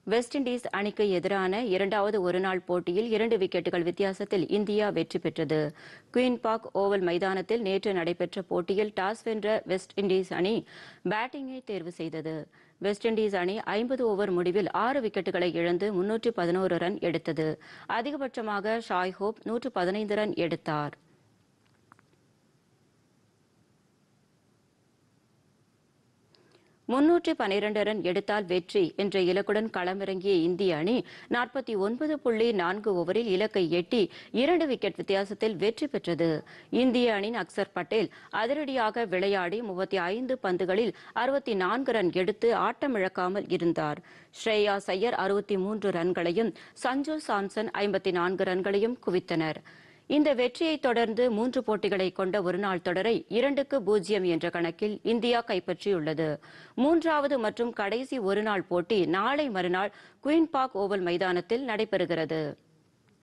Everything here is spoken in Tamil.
வெஸ்ட் இண்டீஸ் அணிக்கு எதிரான இரண்டாவது ஒருநாள் போட்டியில் இரண்டு விக்கெட்டுகள் வித்தியாசத்தில் இந்தியா வெற்றி பெற்றது குயின் பார்க் ஓவல் மைதானத்தில் நேற்று நடைபெற்ற போட்டியில் டாஸ் வென்ற வெஸ்ட் இண்டீஸ் அணி பேட்டிங்கை தேர்வு செய்தது வெஸ்ட் இண்டீஸ் அணி ஐம்பது ஓவர் முடிவில் ஆறு விக்கெட்டுகளை இழந்து முன்னூற்று பதினோரு ரன் எடுத்தது அதிகபட்சமாக ஷாய் ஹோப் நூற்று பதினைந்து ரன் எடுத்தார் முன்னூற்றி பனிரண்டு ரன் எடுத்தால் வெற்றி என்ற இலக்குடன் களமிறங்கிய இந்திய அணி நாற்பத்தி ஒன்பது புள்ளி நான்கு ஓவரில் இலக்கை எட்டி இரண்டு விக்கெட் வித்தியாசத்தில் வெற்றி பெற்றது இந்திய அணியின் அக்சர் பட்டேல் அதிரடியாக விளையாடி முப்பத்தி ஐந்து பந்துகளில் அறுபத்தி நான்கு ரன் எடுத்து ஆட்டமிழக்காமல் இருந்தார் ஸ்ரேயா சையர் அறுபத்தி மூன்று ரன்களையும் சஞ்சு சாம்சன் ஐம்பத்தி நான்கு ரன்களையும் குவித்தனர் இந்த வெற்றியை தொடர்ந்து மூன்று போட்டிகளை கொண்ட ஒருநாள் தொடரை இரண்டுக்கு பூஜ்ஜியம் என்ற கணக்கில் இந்தியா கைப்பற்றியுள்ளது மூன்றாவது மற்றும் கடைசி ஒருநாள் போட்டி நாளை மறுநாள் குயின் பார்க் ஓவல் மைதானத்தில் நடைபெறுகிறது